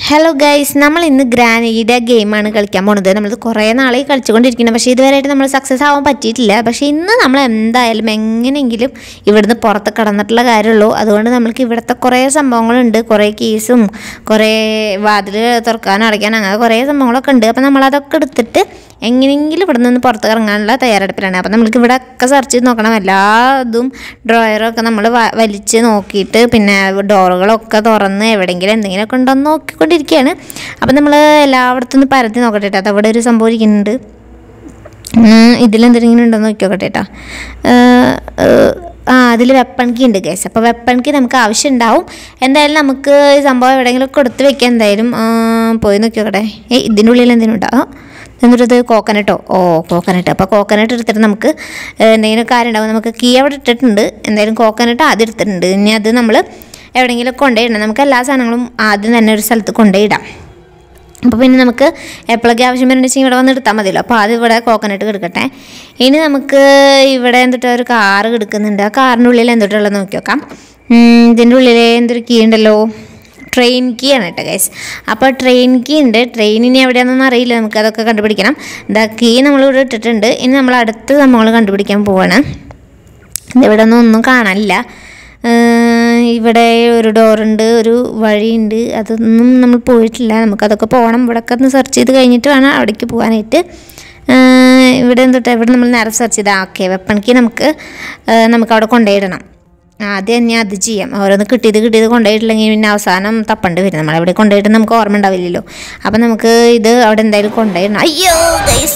Hello guys നമ്മൾ ഇന്ന് ഗ്രാനീയുടെ ഗെയിമാണ് കളിക്കാൻ പോണത് നമ്മളിത് കുറേ നാളായി കളിച്ചുകൊണ്ടിരിക്കുന്നത് പക്ഷേ ഇതുവരെയായിട്ട് നമ്മൾ സക്സസ് ആവാൻ പറ്റിയിട്ടില്ല പക്ഷേ ഇന്ന് നമ്മൾ എന്തായാലും എങ്ങനെയെങ്കിലും ഇവിടുന്ന് പുറത്ത് കടന്നിട്ടുള്ള കാര്യമുള്ളൂ അതുകൊണ്ട് നമ്മൾക്ക് ഇവിടുത്തെ കുറേ സംഭവങ്ങളുണ്ട് കുറേ കീസും കുറേ വാതിൽ തുറക്കാൻ അടയ്ക്കാൻ അങ്ങനെ കുറേ സംഭവങ്ങളൊക്കെ ഉണ്ട് അപ്പോൾ നമ്മളതൊക്കെ എടുത്തിട്ട് എങ്ങനെയെങ്കിലും ഇവിടെ നിന്ന് പുറത്ത് ഇറങ്ങാനുള്ള തയ്യാറെടുപ്പിലാണ് അപ്പോൾ നമ്മൾക്ക് ഇവിടെ ഒക്കെ സെർച്ച് ചെയ്ത് നോക്കണം എല്ലാ ഇതും ഡ്രോയറൊക്കെ നമ്മൾ വലിച്ച് നോക്കിയിട്ട് പിന്നെ ഡോറുകളൊക്കെ തുറന്ന് എവിടെയെങ്കിലും എന്തെങ്കിലുമൊക്കെ ഉണ്ടോ എന്ന് നോക്കിക്കൊണ്ടിരിക്കുകയാണ് അപ്പോൾ നമ്മൾ എല്ലായിടത്തും ഒന്ന് പരത്തി നോക്കട്ടെ കേട്ടോ അതവിടെ ഒരു സംഭവം ഇരിക്കുന്നുണ്ട് ഉം, ഇതിലെന്തെങ്കിലും ഉണ്ടോ എന്ന് നോക്കി നോക്കട്ടെ കേട്ടോ ഏഹ്, ഏഹ്, ആ അതിൽ വെപ്പൺ കീ ഉണ്ട് കേസ് അപ്പോൾ വെപ്പൺ കീ നമുക്ക് ആവശ്യം ഉണ്ടാവും എന്തായാലും നമുക്ക് ഈ സംഭവം എവിടെയെങ്കിലും കൊടുത്ത് വെക്കാം എന്തായാലും ആ, പോയി നോക്കി നോക്കട്ടെ ഏയ് ഇതിൻ്റെ ഉള്ളിൽ എന്തെങ്കിലും ഉണ്ടോ ആ എന്നിട്ടത് കോക്കനട്ടോ ഓ കോക്കനട്ട് അപ്പോൾ കോക്കനട്ട് എടുത്തിട്ട് നമുക്ക് ഏഹ്, എന്തെങ്കിലും കാര്യം ഉണ്ടാവും നമുക്ക് കീ അവിടെ ഇട്ടിട്ടുണ്ട് എന്തായാലും കോക്കനട്ട് ആദ്യം എടുത്തിട്ടുണ്ട് ഇനി അത് നമ്മൾ എവിടെയെങ്കിലും കൊണ്ടുപോയിടണം നമുക്ക് എല്ലാ സാധനങ്ങളും ആദ്യം തന്നെ ഒരു സ്ഥലത്ത് കൊണ്ടുപോയിടാം അപ്പോൾ പിന്നെ നമുക്ക് എപ്പോഴൊക്കെ ആവശ്യം വരുന്നുണ്ടെങ്കിൽ ഇവിടെ വന്ന് എടുത്താൽ മതിയല്ലോ അപ്പോൾ ആദ്യം ഇവിടെ കോക്കനട്ട് കിടക്കട്ടെ ഇനി നമുക്ക് ഇവിടെ എന്തിട്ട് ഒരു കാറ് കിടക്കുന്നുണ്ട് ആ കാറിൻ്റെ ഉള്ളിൽ എന്തിട്ടുള്ളത് നോക്കി നോക്കാം ഉം, ഇതിൻ്റെ ഉള്ളിൽ എന്തൊരു കീ ഉണ്ടല്ലോ ട്രെയിൻ കീ ആണ് കേട്ടോ ഗൈസ് അപ്പോൾ ട്രെയിൻ കീ ഉണ്ട് ട്രെയിനിനി എവിടെയാണെന്നൊന്നും അറിയില്ല നമുക്ക് അതൊക്കെ കണ്ടുപിടിക്കണം എന്താ കീ നമ്മളിവിടെ ഇട്ടിട്ടുണ്ട് ഇനി നമ്മൾ അടുത്ത സംഭവങ്ങൾ കണ്ടുപിടിക്കാൻ പോവാണ് ഇവിടെ ഒന്നും ഒന്നും കാണാനില്ല ഏഹ് ഇവിടെ ഒരു ഡോറുണ്ട് ഒരു വഴിയുണ്ട് അതൊന്നും നമ്മൾ പോയിട്ടില്ല നമുക്കതൊക്കെ പോകണം ഇവിടെയൊക്കെ ഒന്ന് സെർച്ച് ചെയ്ത് കഴിഞ്ഞിട്ട് വേണം അവിടേക്ക് പോകാനായിട്ട് ഏഹ് ഇവിടെ എന്തിട്ട് ഇവിടെ നമ്മൾ നേരെ സെർച്ച് ചെയ്താൽ ഓക്കെ വെപ്പണിക്ക് നമുക്ക് ഏഹ് നമുക്ക് അവിടെ കൊണ്ടുപോയിടണം ആദ്യം തന്നെ അത് ചെയ്യാം ഓരോന്ന് കിട്ടിയത് കിട്ടിയത് കൊണ്ടുപോയിട്ടില്ലെങ്കിൽ പിന്നെ അവസാനം തപ്പണ്ട് വരും നമ്മൾ അവിടെ കൊണ്ടുപോയിട്ട് നമുക്ക് ഓർമ്മ ഉണ്ടാവില്ലല്ലോ അപ്പം നമുക്ക് ഇത് അവിടെ എന്തായാലും കൊണ്ടുപോയിടണം അയ്യോ ഗൈസ്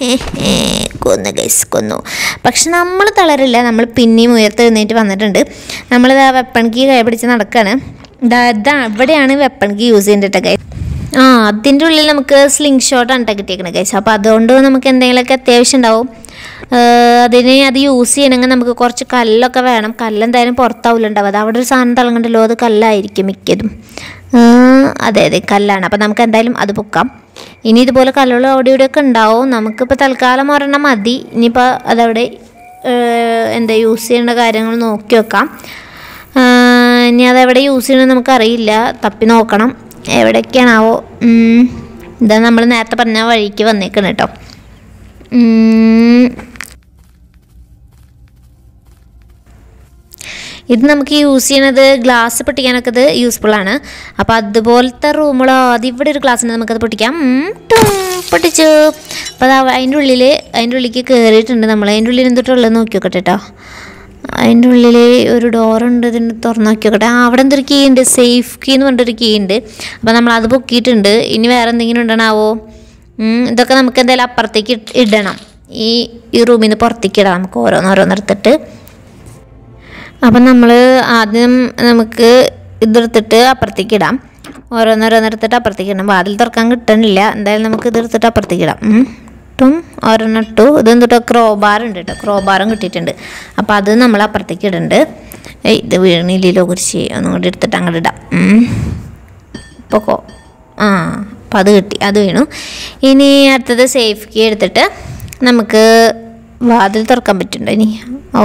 കൊന്നു ഗൈസ് കൊന്നു പക്ഷെ നമ്മൾ തളരില്ല നമ്മൾ പിന്നെയും ഉയർത്തെഴുന്നേറ്റ് വന്നിട്ടുണ്ട് നമ്മൾ ആ വെപ്പൺ കീ കൈ പിടിച്ച് നടക്കുകയാണ് ഇതാ ഇതാ ഇവിടെയാണ് വെപ്പൺ കീ യൂസ് ചെയ്തിട്ട് ഗൈസ് ആ അതിൻ്റെ ഉള്ളിൽ നമുക്ക് സ്ലിംഗ് ഷോട്ടാണ് കേട്ടോ കിട്ടിയേക്കണത് ഗൈസ് അപ്പോൾ അതുകൊണ്ട് നമുക്ക് എന്തെങ്കിലുമൊക്കെ അത്യാവശ്യം ഉണ്ടാവും ഏഹ് അതിന് അത് യൂസ് ചെയ്യണമെങ്കിൽ നമുക്ക് കുറച്ച് കല്ലൊക്കെ വേണം കല്ലെന്തായാലും പുറത്താവില്ല ഉണ്ടാവും അത് അവിടെ ഒരു സാധനം തിളങ്ങണ്ടല്ലോ അത് കല്ലായിരിക്കും മിക്കതും ഏഹ് അതെ അതെ കല്ലാണ് അപ്പോൾ നമുക്ക് എന്തായാലും അത് പൊക്കാം ഇനി ഇതുപോലെ കല്ലുകൾ അവിടെ ഇവിടെയൊക്കെ ഉണ്ടാവും നമുക്കിപ്പോൾ തൽക്കാലം ഒരെണ്ണം മതി ഇനിയിപ്പോൾ അതവിടെ ഏഹ് എന്താ യൂസ് ചെയ്യേണ്ട കാര്യങ്ങൾ നോക്കി വെക്കാം ഏഹ് ഇനി അതെവിടെ യൂസ് ചെയ്യണമെന്ന് നമുക്കറിയില്ല തപ്പി നോക്കണം എവിടെയൊക്കെയാണാവോ ഉം. ഇതാ നമ്മൾ നേരത്തെ പറഞ്ഞ വഴിക്ക് വന്നേക്കണം കേട്ടോ ഉം. ഇത് നമുക്ക് യൂസ് ചെയ്യണത് ഗ്ലാസ് പൊട്ടിക്കാനൊക്കെ ഇത് യൂസ്ഫുൾ ആണ് അപ്പോൾ അതുപോലത്തെ റൂമുകളോ അത് ഇവിടെ ഒരു ഗ്ലാസ് ഉണ്ട് നമുക്കത് പൊട്ടിക്കാം ഉം, ടും, പൊട്ടിച്ചു അപ്പോൾ അത് അതിൻ്റെ ഉള്ളിൽ അതിൻ്റെ ഉള്ളിലേക്ക് കയറിയിട്ടുണ്ട് നമ്മൾ അതിൻ്റെ ഉള്ളിൽ എന്തിട്ടുള്ളത് നോക്കി നോക്കട്ടെ കേട്ടോ അതിൻ്റെ ഉള്ളിൽ ഒരു ഡോറുണ്ട് ഇതിന് തുറന്ന് നോക്കി നോക്കട്ടെ ആ അവിടെ എന്തൊരു കീ ഉണ്ട് സേഫ് കീ എന്ന് പറഞ്ഞിട്ടൊരു കീ ഉണ്ട് അപ്പോൾ നമ്മൾ അത് പൊക്കിയിട്ടുണ്ട് ഇനി വേറെ എന്തെങ്കിലും ഉണ്ടണാവോ ഉം, ഇതൊക്കെ നമുക്ക് എന്തായാലും അപ്പുറത്തേക്ക് ഇട്ട് ഇടണം ഈ ഈ റൂമിൽ നിന്ന് പുറത്തേക്ക് ഇടാം നമുക്ക് ഓരോന്നോരോന്നെടുത്തിട്ട് അപ്പം നമ്മൾ ആദ്യം നമുക്ക് ഇതെടുത്തിട്ട് അപ്പുറത്തേക്ക് ഇടാം ഓരോന്നോരോന്നെടുത്തിട്ട് അപ്പുറത്തേക്ക് ഇടാം വാതിൽ തുറക്കാൻ കിട്ടണില്ല എന്തായാലും നമുക്ക് ഇതെടുത്തിട്ട് അപ്പുറത്തേക്ക് ഇടാം ഉം. ഇട്ടും ഒരെണ്ണം ഇട്ടു ഇതെന്തിട്ടോ ക്രോബാർ ഉണ്ട് കേട്ടോ ക്രോബാറും കിട്ടിയിട്ടുണ്ട് അപ്പോൾ അത് നമ്മൾ അപ്പുറത്തേക്ക് ഇടുന്നുണ്ട് ഏയ് ഇത് വീണില്ലല്ലോ കുറിച്ച് ഒന്നും കൂടി എടുത്തിട്ട് അങ്ങോട്ട് ഇടാം ഉം. ഇപ്പോൾ കോ ആ അപ്പോൾ അത് കിട്ടി അത് വീണു ഇനി അടുത്തത് സേഫ് കീ എടുത്തിട്ട് നമുക്ക് വാതിൽ തുറക്കാൻ പറ്റുന്നുണ്ടോ ഇനി ഓ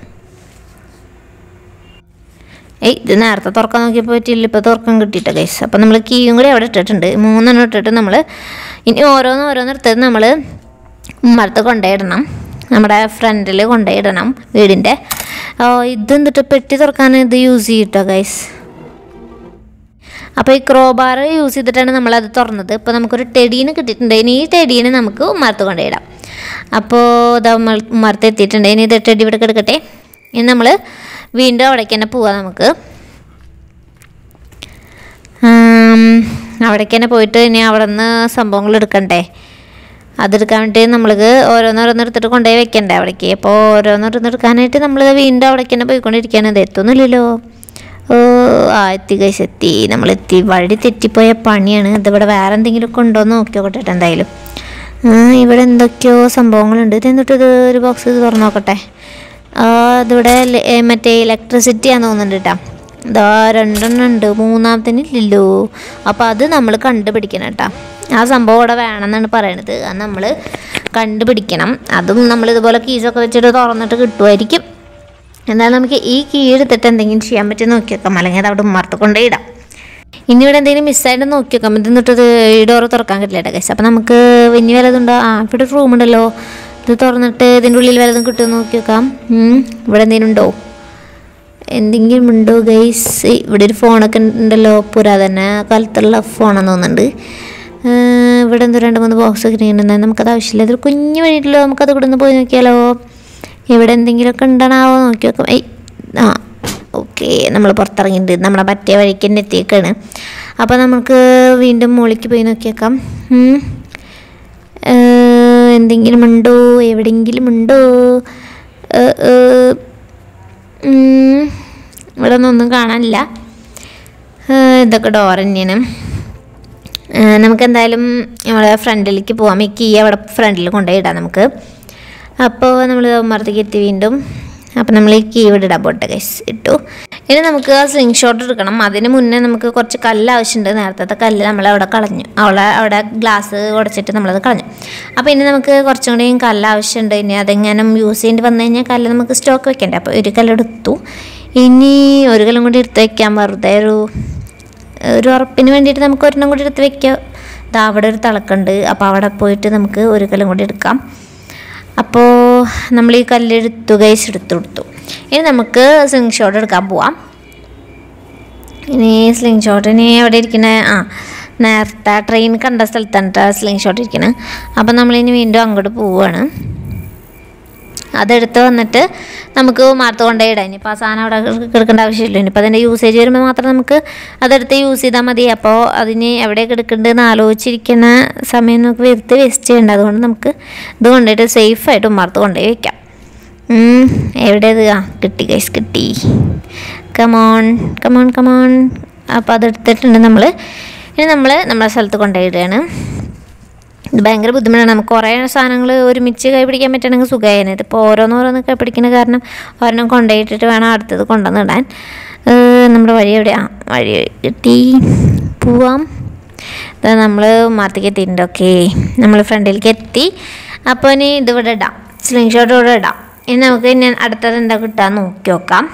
ഏയ് ഇത് നേരത്തെ തുറക്കാൻ നോക്കിയപ്പോൾ പറ്റില്ല ഇപ്പോൾ തുറക്കാൻ കിട്ടിയിട്ടോ ഗൈസ് അപ്പോൾ നമ്മൾ കീയും കൂടി അവിടെ ഇട്ടിട്ടുണ്ട് മൂന്നെണ്ണം ഇട്ടിട്ട് നമ്മൾ ഇനി ഓരോന്ന് ഓരോന്ന് എടുത്തത് നമ്മൾ ഉമ്മറത്ത് കൊണ്ടുപോയിടണം നമ്മുടെ ഫ്രണ്ടിൽ കൊണ്ടുപോയിടണം വീടിൻ്റെ ഓ ഇത് എന്നിട്ട് പെട്ടി തുറക്കാൻ ഇത് യൂസ് ചെയ്യട്ടോ ഗൈസ് അപ്പോൾ ഈ ക്രോബാർ യൂസ് ചെയ്തിട്ടാണ് നമ്മളത് തുറന്നത് ഇപ്പോൾ നമുക്കൊരു ടെടീന് കിട്ടിയിട്ടുണ്ട് ഇനി ഈ ടെടീനെ നമുക്ക് ഉമ്മറത്ത് കൊണ്ടുപോയിടാം അപ്പോൾ ഇത് ഉമ്മറത്ത് എത്തിയിട്ടുണ്ട് ഇനി ഇത് ടെടി ഇവിടെ കിടക്കട്ടെ ഇനി നമ്മൾ വീണ്ടും അവിടേക്ക് തന്നെ പോവാം നമുക്ക് ആം, അവിടേക്ക് തന്നെ പോയിട്ട് ഇനി അവിടെ നിന്ന് സംഭവങ്ങൾ എടുക്കണ്ടേ അതെടുക്കാൻ വേണ്ടി നമ്മൾക്ക് ഓരോന്നോരോന്ന് എടുത്തിട്ട് കൊണ്ടുപോയി വെക്കണ്ടേ അവിടേക്ക് അപ്പോൾ ഓരോന്നോരോന്ന് എടുക്കാനായിട്ട് നമ്മൾ വീണ്ടും അവിടേക്ക് തന്നെ പോയിക്കൊണ്ടിരിക്കുകയാണ് ഇത് എത്തുന്നില്ലല്ലോ ഓ ആ എത്തി കൈസ് എത്തി നമ്മളെത്തി വഴി തെറ്റിപ്പോയ പണിയാണ് ഇതിവിടെ വേറെ എന്തെങ്കിലുമൊക്കെ ഉണ്ടോ എന്ന് നോക്കി നോക്കട്ടെ എന്തായാലും ആ ഇവിടെ എന്തൊക്കെയോ സംഭവങ്ങളുണ്ട് ഇത് എന്നിട്ട് ഇത് ഒരു ബോക്സ് ഇത് തുറന്ന് നോക്കട്ടെ ആ ഇതിവിടെ ലെ- ഏ, മറ്റേ ഇലക്ട്രിസിറ്റി ആണെന്ന് തോന്നുന്നുണ്ട് കേട്ടോ ഇതാ രണ്ടെണ്ണം ഉണ്ട് മൂന്നാമത്തിന് ഇല്ലല്ലോ അപ്പോൾ അത് നമ്മൾ കണ്ടുപിടിക്കണം കേട്ടോ ആ സംഭവം ഇവിടെ വേണമെന്നാണ് പറയണത് അത് നമ്മൾ കണ്ടുപിടിക്കണം അതും നമ്മൾ ഇതുപോലെ കീസൊക്കെ വെച്ചിട്ട് തുറന്നിട്ട് കിട്ടുമായിരിക്കും എന്നാലും നമുക്ക് ഈ കീ എടുത്തിട്ട് എന്തെങ്കിലും ചെയ്യാൻ പറ്റും നോക്കി വെക്കാം അല്ലെങ്കിൽ അത് അവിടെ ഉമ്മർത്ത് കൊണ്ടേ ഇടാം ഇനി ഇവിടെ എന്തെങ്കിലും മിസ്സായിട്ട് നോക്കി നോക്കാം ഇത് എന്നിട്ടത് ഈ ഡോറ് തുറക്കാൻ കിട്ടില്ല കേട്ടോ ഗൈസ് അപ്പം നമുക്ക് ഇനി വല്ലതുണ്ടോ ആ ഇവിടെ ഒരു റൂം ഉണ്ടല്ലോ ഇത് തുറന്നിട്ട് ഇതിൻ്റെ ഉള്ളിൽ വല്ലതും കിട്ടുമെന്ന് നോക്കി നോക്കാം ഉം, ഇവിടെ എന്തെങ്കിലും ഉണ്ടോ എന്തെങ്കിലും ഉണ്ടോ ഗൈസ് ഇവിടെ ഒരു ഫോണൊക്കെ ഉണ്ടല്ലോ പുരാതന കാലത്തുള്ള ഫോണെന്ന് തോന്നുന്നുണ്ട് ഏർ ഇവിടെ എന്തോ രണ്ട് മൂന്ന് ബോക്സ് ഒക്കെ ഇരിക്കുന്നുണ്ട് നമുക്കത് ആവശ്യമില്ല ഇതൊരു കുഞ്ഞു വഴിയിട്ടല്ലോ നമുക്കത് ഇവിടെ നിന്ന് പോയി നോക്കിയാലോ ഇവിടെ എന്തെങ്കിലുമൊക്കെ ഉണ്ടണാവോ നോക്കി നോക്കാം ഏയ് ആ ഓക്കെ നമ്മൾ പുറത്തിറങ്ങിയിട്ടുണ്ട് നമ്മളെ പറ്റിയ വഴിക്ക് തന്നെ എത്തിയേക്കാണ് അപ്പോൾ നമുക്ക് വീണ്ടും മുകളിലേക്ക് പോയി നോക്കിയേക്കാം ഉം. ഏർ എന്തെങ്കിലും ഉണ്ടോ എവിടെയെങ്കിലും ഉണ്ടോ ഏർ, ഏർ, ഉം, ഇവിടെ ഒന്നും ഒന്നും കാണാനില്ല ഏർ, ഇതൊക്കെ ഡോർ തന്നെയാണ് ഏർ, നമുക്ക് എന്തായാലും നമ്മളെ ഫ്രണ്ടിലേക്ക് പോവാം ഈ കീ അവിടെ ഫ്രണ്ടിൽ കൊണ്ടുപോയി ഇടാം നമുക്ക് അപ്പോൾ നമ്മൾ മരത്തേക്ക് എത്തി വീണ്ടും അപ്പോൾ നമ്മൾ ഈ കീ ഇവിടെ ഇടാൻ പോട്ടെ ഗൈസ് ഇട്ടു ഇനി നമുക്ക് ആ സ്ലിംഗ് ഷോട്ട് എടുക്കണം അതിന് മുന്നേ നമുക്ക് കുറച്ച് കല്ല് ആവശ്യമുണ്ട് നേരത്തെ കല്ല് നമ്മൾ അവിടെ കളഞ്ഞു അവളെ അവിടെ ഗ്ലാസ് ഉടച്ചിട്ട് നമ്മളത് കളഞ്ഞു അപ്പോൾ ഇനി നമുക്ക് കുറച്ചും കൂടി കല്ല് ആവശ്യമുണ്ട് ഇനി അതെങ്ങനെ യൂസ് ചെയ്യേണ്ടി വന്നു കഴിഞ്ഞാൽ കല്ല് നമുക്ക് സ്റ്റോക്ക് വെക്കണ്ടേ അപ്പോൾ ഒരു കല്ല് എടുത്തു ഇനി ഒരു കല്ലും കൂടി എടുത്ത് വെക്കാം വെറുതെ ഒരു ഒരു ഉറപ്പിന് വേണ്ടിയിട്ട് നമുക്ക് ഒരെണ്ണം കൂടി എടുത്ത് വെക്കാം ദാ അവിടെ ഒരു തിളക്കുണ്ട് അപ്പോൾ അവിടെ പോയിട്ട് നമുക്ക് ഒരു കല്ലും കൂടി എടുക്കാം അപ്പോൾ നമ്മൾ ഈ കല്ലെടുത്തു ഗൈസ് എടുത്തു കൊടുത്തു ഇനി നമുക്ക് സ്ലിംഗ് ഷോട്ട് എടുക്കാൻ പോവാം ഇനി സ്ലിംഗ് ഷോട്ടിന് എവിടെ ഇരിക്കണേ ആ നേരത്തെ ട്രെയിൻ കണ്ട സ്ഥലത്താണ് സ്ലിംഗ് ഷോട്ട് ഇരിക്കണത് അപ്പം നമ്മളിനി വീണ്ടും അങ്ങോട്ട് പോവുകയാണ് അതെടുത്ത് വന്നിട്ട് നമുക്ക് മാർത്ത് കൊണ്ടേ ഇടാം ഇനിയിപ്പോൾ ആ സാധനം അവിടെ കിടക്കേണ്ട ആവശ്യമില്ല ഇനിയിപ്പോൾ അതിൻ്റെ യൂസേജ് വരുമ്പോൾ മാത്രം നമുക്ക് അതെടുത്ത് യൂസ് ചെയ്താൽ മതി അപ്പോൾ അതിന് എവിടെയൊക്കെ എടുക്കേണ്ടതെന്ന് ആലോചിച്ചിരിക്കുന്ന സമയം നമുക്ക് വെറുതെ വേസ്റ്റ് ചെയ്യേണ്ട അതുകൊണ്ട് നമുക്ക് ഇത് കൊണ്ടുപോയിട്ട് സേഫായിട്ട് ഉമ്മാർത്ത് കൊണ്ടുപോയി വെക്കാം ഉം, എവിടെയത് ആ കിട്ടി ഗൈസ് കിട്ടി കമോൺ കമോൺ കമോൺ അപ്പോൾ അതെടുത്തിട്ടുണ്ട് നമ്മൾ ഇനി നമ്മൾ നമ്മളെ സ്ഥലത്ത് കൊണ്ടുപോയിടുകയാണ് ഇത് ഭയങ്കര ബുദ്ധിമുട്ടാണ് നമുക്ക് കുറേ സാധനങ്ങൾ ഒരുമിച്ച് കൈ പിടിക്കാൻ പറ്റണമെങ്കിൽ സുഖമായിരുന്നു ഇതിപ്പോൾ ഓരോന്നോരോന്ന് കൈ പിടിക്കുന്ന കാരണം ഒരെണ്ണം കൊണ്ടുപോയിട്ടിട്ട് വേണം അടുത്തത് കൊണ്ടുവന്ന് ഇടാൻ ഏർ നമ്മുടെ വഴി എവിടെയാ വഴി കിട്ടി പോവാം നമ്മൾ മാത്തേക്ക് എത്തിയിട്ടുണ്ട് ഓക്കെ നമ്മൾ ഫ്രണ്ടിലേക്ക് എത്തി അപ്പോൾ ഇനി ഇതിവിടെ ഇടാം സ്ലിംഗ് ഷോട്ട് ഇവിടെ ഇടാം ഇനി നമുക്ക് ഇനി അടുത്തത് എന്താ കിട്ടുക നോക്കി നോക്കാം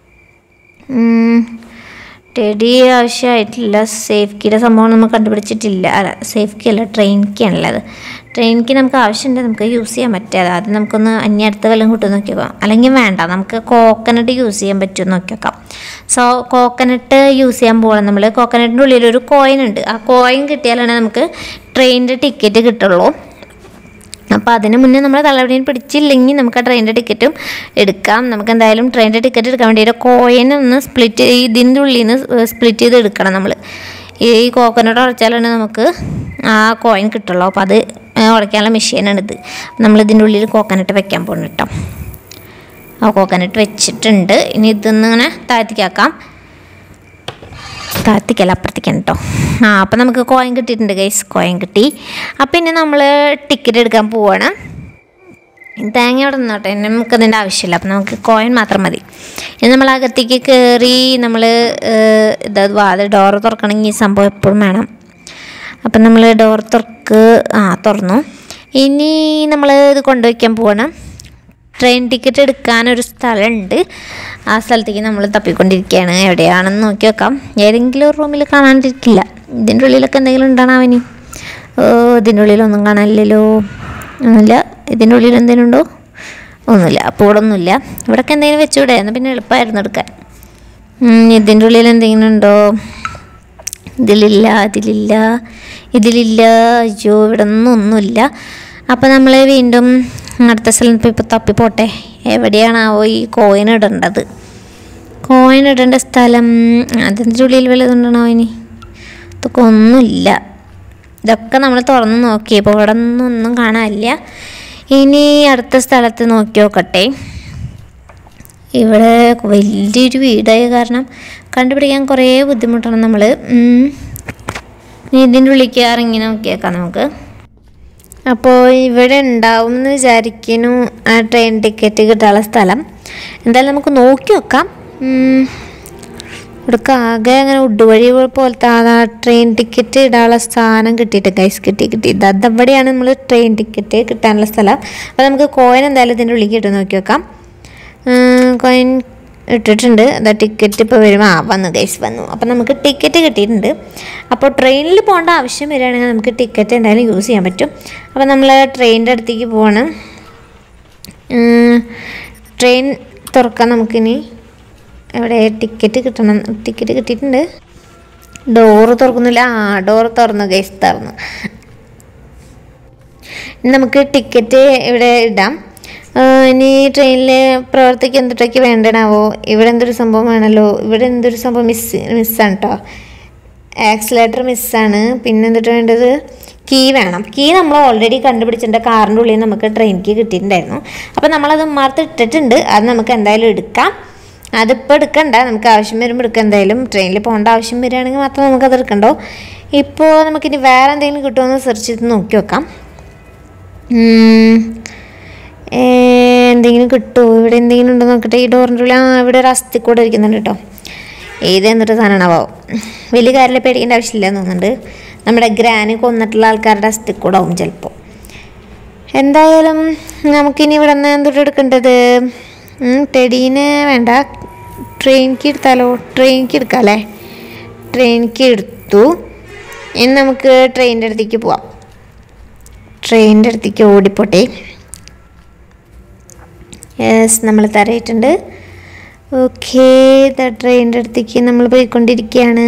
ഉം. ടെഡി ആവശ്യമായിട്ടില്ല സേഫ് കീയുടെ സംഭവം നമ്മൾ കണ്ടുപിടിച്ചിട്ടില്ല അല്ല സേഫ് കീ അല്ല ട്രെയിൻ കീ ആണുള്ളത് ട്രെയിൻ കീ നമുക്ക് ആവശ്യമുണ്ട് നമുക്ക് യൂസ് ചെയ്യാൻ പറ്റാതെ ആദ്യം നമുക്കൊന്ന് അന്യ അടുത്ത വല്ലതും കിട്ടും നോക്കി നോക്കാം അല്ലെങ്കിൽ വേണ്ട നമുക്ക് കോക്കനട്ട് യൂസ് ചെയ്യാൻ പറ്റും നോക്കി നോക്കാം സോ കോക്കനട്ട് യൂസ് ചെയ്യാൻ പോകണം നമ്മൾ കോക്കനട്ടിൻ്റെ ഉള്ളിൽ ഒരു കോയിൻ ഉണ്ട് ആ കോയിൻ കിട്ടിയാലാണ് നമുക്ക് ട്രെയിനിൻ്റെ ടിക്കറ്റ് കിട്ടുള്ളൂ അപ്പോൾ അതിന് മുന്നേ നമ്മൾ തള്ളവടിയിൽ പിടിച്ചില്ലെങ്കിൽ നമുക്ക് ആ ട്രെയിനിൻ്റെ ടിക്കറ്റും എടുക്കാം നമുക്ക് എന്തായാലും ട്രെയിനിൻ്റെ ടിക്കറ്റ് എടുക്കാൻ വേണ്ടി ഒരു കോയിൻ ഒന്ന് സ്പ്ലിറ്റ് ഇതിൻ്റെ ഉള്ളിൽ നിന്ന് സ്പ്ലിറ്റ് ചെയ്ത് എടുക്കണം നമ്മൾ ഈ കോക്കനട്ട് ഉടച്ചാലാണ് നമുക്ക് ആ കോയിൻ കിട്ടുള്ളൂ അപ്പോൾ അത് ഉടയ്ക്കാനുള്ള മെഷീനാണിത് നമ്മൾ ഇതിൻ്റെ ഉള്ളിൽ കോക്കനട്ട് വെക്കാൻ പോകുന്നു കേട്ടോ ആ കോക്കനട്ട് വെച്ചിട്ടുണ്ട് ഇനി ഇതൊന്ന് ഇങ്ങനെ താഴ്ത്തിക്കാക്കാം താഴ്ത്തിക്കല്ല അപ്പുറത്തേക്കാണ് കേട്ടോ ആ അപ്പം നമുക്ക് കോയിൻ കിട്ടിയിട്ടുണ്ട് ഗൈസ് കോയിൻ കിട്ടി അപ്പം ഇനി നമ്മൾ ടിക്കറ്റ് എടുക്കാൻ പോവാണ് തേങ്ങ അവിടെ നിന്നോട്ടെ ഇനി നമുക്ക് അതിൻ്റെ ആവശ്യമില്ല അപ്പം നമുക്ക് കോയിൻ മാത്രം മതി ഇനി നമ്മൾ അകത്തേക്ക് കയറി നമ്മൾ ഇതാ വാത് ഡോറ് തുറക്കണമെങ്കിൽ ഈ സംഭവം എപ്പോഴും വേണം അപ്പം നമ്മൾ ഡോർ തുറക്ക് ആ തുറന്നു ഇനി നമ്മൾ ഇത് കൊണ്ടുവയ്ക്കാൻ പോവാണ് ട്രെയിൻ ടിക്കറ്റ് എടുക്കാനൊരു സ്ഥലമുണ്ട് ആ സ്ഥലത്തേക്ക് നമ്മൾ തപ്പിക്കൊണ്ടിരിക്കുകയാണ് എവിടെയാണെന്ന് നോക്കി നോക്കാം ഏതെങ്കിലും ഒരു റൂമിൽ കാണാണ്ടിരിക്കില്ല ഇതിൻ്റെ ഉള്ളിലൊക്കെ എന്തെങ്കിലും ഉണ്ടാണോ അവന് ഓ ഇതിൻ്റെ ഉള്ളിലൊന്നും കാണാനില്ലല്ലോ ഒന്നുമില്ല ഇതിൻ്റെ ഉള്ളിൽ എന്തെങ്കിലും ഉണ്ടോ ഒന്നുമില്ല അപ്പോൾ ഇവിടെ ഒന്നുമില്ല ഇവിടെയൊക്കെ എന്തെങ്കിലും വെച്ചുകൂടെ എന്നാൽ പിന്നെ എളുപ്പമായിരുന്നു എടുക്കാൻ ഉം, ഇതിൻ്റെ ഉള്ളിൽ എന്തെങ്കിലും ഉണ്ടോ ഇതിലില്ല ഇതിലില്ല ഇതിലില്ല അയ്യോ ഇവിടെ ഒന്നും ഒന്നുമില്ല അപ്പോൾ നമ്മൾ വീണ്ടും അടുത്ത സ്ഥലം ഇപ്പോൾ ഇപ്പോൾ തപ്പി പോട്ടെ എവിടെയാണാവോ ഈ കോയിൻ ഇടേണ്ടത് കോയിൻ ഇടേണ്ട സ്ഥലം അതിൻ്റെ ഉള്ളിൽ വല്ലതുണ്ടാണോ ഇനി ഇതൊക്കെ ഒന്നുമില്ല ഇതൊക്കെ നമ്മൾ തുറന്ന് നോക്കിയപ്പോൾ ഇവിടെ ഒന്നും ഒന്നും കാണാനില്ല ഇനി അടുത്ത സ്ഥലത്ത് നോക്കി നോക്കട്ടെ ഇവിടെ വലിയൊരു വീടായ കാരണം കണ്ടുപിടിക്കാൻ കുറേ ബുദ്ധിമുട്ടാണ് നമ്മൾ ഇതിൻ്റെ ഉള്ളിലേക്ക് ഇറങ്ങി നോക്കിയേക്കാം നമുക്ക് അപ്പോൾ ഇവിടെ ഉണ്ടാവും എന്ന് വിചാരിക്കുന്നു ആ ട്രെയിൻ ടിക്കറ്റ് കിട്ടാനുള്ള സ്ഥലം എന്തായാലും നമുക്ക് നോക്കി നോക്കാം ഉം. ഇവിടേക്ക് ആകെ അങ്ങനെ ഉടുവഴി പോലത്തെ ആ ട്രെയിൻ ടിക്കറ്റ് ഇടാനുള്ള സ്ഥാനം കിട്ടിയിട്ട് ഗൈസ് കിട്ടി കിട്ടി ഇത് അതവിടെയാണ് നമ്മൾ ട്രെയിൻ ടിക്കറ്റ് കിട്ടാനുള്ള സ്ഥലം അപ്പോൾ നമുക്ക് കോയിൻ എന്തായാലും ഇതിൻ്റെ ഉള്ളിൽ കിട്ടും നോക്കി വെക്കാം കോയിൻ ഇട്ടിട്ടുണ്ട് അതാ ടിക്കറ്റ് ഇപ്പോൾ വരും ആ വന്നു ഗൈസ് വന്നു അപ്പോൾ നമുക്ക് ടിക്കറ്റ് കിട്ടിയിട്ടുണ്ട് അപ്പോൾ ട്രെയിനിൽ പോകേണ്ട ആവശ്യം വരികയാണെങ്കിൽ നമുക്ക് ടിക്കറ്റ് എന്തായാലും യൂസ് ചെയ്യാൻ പറ്റും അപ്പോൾ നമ്മൾ ട്രെയിനിൻ്റെ അടുത്തേക്ക് പോവാണ് ഉം, ട്രെയിൻ തുറക്കാൻ നമുക്കിനി എവിടെ ടിക്കറ്റ് കിട്ടണം ടിക്കറ്റ് കിട്ടിയിട്ടുണ്ട് ഡോറ് തുറക്കുന്നില്ല ആ ഡോറ് തുറന്നു ഗൈസ് തുറന്നു ഇനി നമുക്ക് ടിക്കറ്റ് ഇവിടെ ഇടാം ആ, ഇനി ട്രെയിനിൽ പ്രവർത്തിക്ക് എന്തൊക്കെ വേണ്ടണാവോ ഇവിടെ എന്തൊരു സംഭവം വേണമല്ലോ ഇവിടെ എന്തൊരു സംഭവം മിസ് മിസ്സാണ് കേട്ടോ ആക്സിലേറ്റർ മിസ്സാണ് പിന്നെ എന്തിട്ട് വേണ്ടത് കീ വേണം കീ നമ്മൾ ഓൾറെഡി കണ്ടുപിടിച്ചിട്ടുണ്ട് കാറിൻ്റെ ഉള്ളിൽ നമുക്ക് ട്രെയിൻ കീ കിട്ടിയിട്ടുണ്ടായിരുന്നു അപ്പോൾ നമ്മളത് മാർത്ത് ഇട്ടിട്ടുണ്ട് അത് നമുക്ക് എന്തായാലും എടുക്കാം അതിപ്പോൾ എടുക്കണ്ട നമുക്ക് ആവശ്യം വരുമ്പോൾ എടുക്കാം എന്തായാലും ട്രെയിനിൽ പോകേണ്ട ആവശ്യം വരികയാണെങ്കിൽ മാത്രം നമുക്കത് എടുക്കണ്ടോ ഇപ്പോൾ നമുക്കിനി വേറെ എന്തെങ്കിലും കിട്ടുമോ സെർച്ച് ചെയ്ത് നോക്കി വെക്കാം ഉം. ഏ, എന്തെങ്കിലും കിട്ടുമോ ഇവിടെ എന്തെങ്കിലും ഉണ്ടോ നോക്കട്ടെ ഈ ഡോറിൻ്റെ ഉള്ളിൽ ആ ഇവിടെ ഒരു അസ്ഥിക്കൂടെ ഇരിക്കുന്നുണ്ട് കേട്ടോ ഏത് എന്നിട്ട് സാധനമാണോ വലിയ കാര്യത്തിൽ പേടിക്കേണ്ട ആവശ്യമില്ല എന്ന് തോന്നുന്നുണ്ട് നമ്മുടെ ഗ്രാനി കൊന്നിട്ടുള്ള ആൾക്കാരുടെ അസ്ഥിക്കൂടാവും ചിലപ്പോൾ എന്തായാലും നമുക്കിനി ഇവിടെ നിന്ന് എന്തൊട്ട് എടുക്കേണ്ടത് ഉം, ടെഡീനെ വേണ്ട ട്രെയിനിക്ക് എടുത്താലോ ട്രെയിനിക്ക് എടുക്കാം അല്ലേ ട്രെയിനിക്ക് എടുത്തു ഇനി നമുക്ക് ട്രെയിനിൻ്റെ അടുത്തേക്ക് പോവാം ട്രെയിനിൻ്റെ അടുത്തേക്ക് ഓടിപ്പോട്ടെ യെസ് നമ്മൾ തരയിട്ടുണ്ട് ഓക്കേ ട്രെയിനിൻ്റെ അടുത്തേക്ക് നമ്മൾ പോയിക്കൊണ്ടിരിക്കുകയാണ്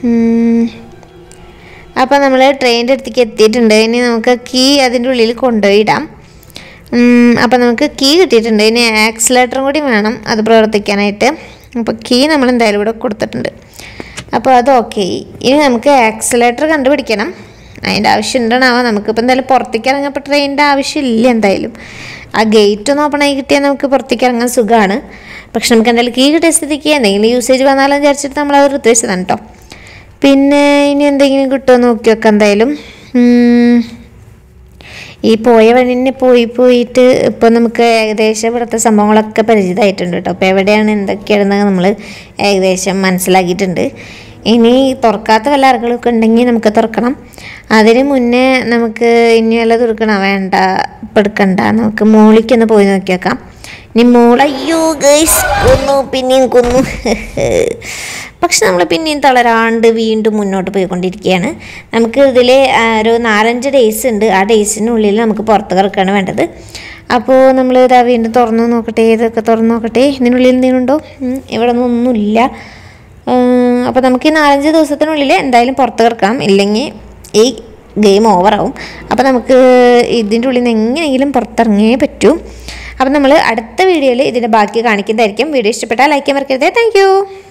അപ്പോൾ നമ്മൾ ട്രെയിനിൻ്റെ അടുത്തേക്ക് എത്തിയിട്ടുണ്ട് ഇനി നമുക്ക് കീ അതിൻ്റെ ഉള്ളിൽ കൊണ്ടുപോയിടാം അപ്പോൾ നമുക്ക് കീ കിട്ടിയിട്ടുണ്ട് ഇനി ആക്സിലേറ്ററും കൂടി വേണം അത് പ്രവർത്തിക്കാനായിട്ട് അപ്പോൾ കീ നമ്മൾ എന്തായാലും ഇവിടെ കൊടുത്തിട്ടുണ്ട് അപ്പോൾ അത് ഓക്കെ ഇനി നമുക്ക് ആക്സിലേറ്റർ കണ്ടുപിടിക്കണം അതിൻ്റെ ആവശ്യം ഉണ്ടണാവോ നമുക്കിപ്പോൾ എന്തായാലും പുറത്തേക്ക് ഇറങ്ങപ്പോൾ ട്രെയിനിൻ്റെ ആവശ്യമില്ല എന്തായാലും ആ ഗേറ്റ് ഒന്ന് ഓപ്പൺ ആയി കിട്ടിയാൽ നമുക്ക് പുറത്തേക്ക് ഇറങ്ങാൻ സുഖമാണ് പക്ഷെ നമുക്ക് എന്തായാലും കീ കിട്ടിയ സ്ഥിതിക്ക് എന്തെങ്കിലും യൂസേജ് വന്നാലും വിചാരിച്ചിട്ട് നമ്മൾ അത് ഉദ്ദേശിച്ചതാണ് കേട്ടോ പിന്നെ ഇനി എന്തെങ്കിലും കിട്ടുമോ നോക്കി വെക്കാം എന്തായാലും ഉം. ഈ പോയ വഴി തന്നെ പോയി പോയിട്ട് ഇപ്പോൾ നമുക്ക് ഏകദേശം ഇവിടുത്തെ സംഭവങ്ങളൊക്കെ പരിചിതമായിട്ടുണ്ട് കേട്ടോ അപ്പോൾ എവിടെയാണ് എന്തൊക്കെയാണെന്ന് നമ്മൾ ഏകദേശം മനസ്സിലാക്കിയിട്ടുണ്ട് ഇനി തുറക്കാത്ത വല്ല അറകളൊക്കെ ഉണ്ടെങ്കിൽ നമുക്ക് തുറക്കണം അതിന് മുന്നേ നമുക്ക് ഇനി വല്ല തുറക്കണോ വേണ്ട ഇപ്പം എടുക്കണ്ട നമുക്ക് മോളിക്കൊന്ന് പോയി നോക്കി വെക്കാം ഇനി മോൾ അയ്യോ ഗൈസ് കൊന്നു പിന്നെയും കൊന്നു പക്ഷെ നമ്മൾ പിന്നെയും തളരാണ്ട് വീണ്ടും മുന്നോട്ട് പോയിക്കൊണ്ടിരിക്കുകയാണ് നമുക്ക് ഇതിൽ ഒരു നാലഞ്ച് ഡേയ്സ് ഉണ്ട് ആ ഡേയ്സിനുള്ളിൽ നമുക്ക് പുറത്ത് കിടക്കുകയാണ് വേണ്ടത് അപ്പോൾ നമ്മൾ ഇതാ വീണ്ടും തുറന്ന് നോക്കട്ടെ ഇതൊക്കെ തുറന്ന് നോക്കട്ടെ ഇതിനുള്ളിൽ എന്തെങ്കിലും ഉണ്ടോ ഉം, ഇവിടെ ഒന്നും ഒന്നുമില്ല അപ്പോൾ നമുക്ക് ഈ നാലഞ്ച് ദിവസത്തിനുള്ളിൽ എന്തായാലും പുറത്ത് കിടക്കാം ഇല്ലെങ്കിൽ ഈ ഗെയിം ഓവറാവും അപ്പോൾ നമുക്ക് ഇതിൻ്റെ ഉള്ളിൽ നിന്ന് എങ്ങനെയെങ്കിലും പുറത്തിറങ്ങിയേ പറ്റൂ അപ്പോൾ നമ്മൾ അടുത്ത വീഡിയോയിൽ ഇതിൻ്റെ ബാക്കി കാണിക്കുന്നതായിരിക്കും വീഡിയോ ഇഷ്ടപ്പെട്ടാൽ ലൈക്ക് ചെയ്യാൻ മറക്കരുത് താങ്ക്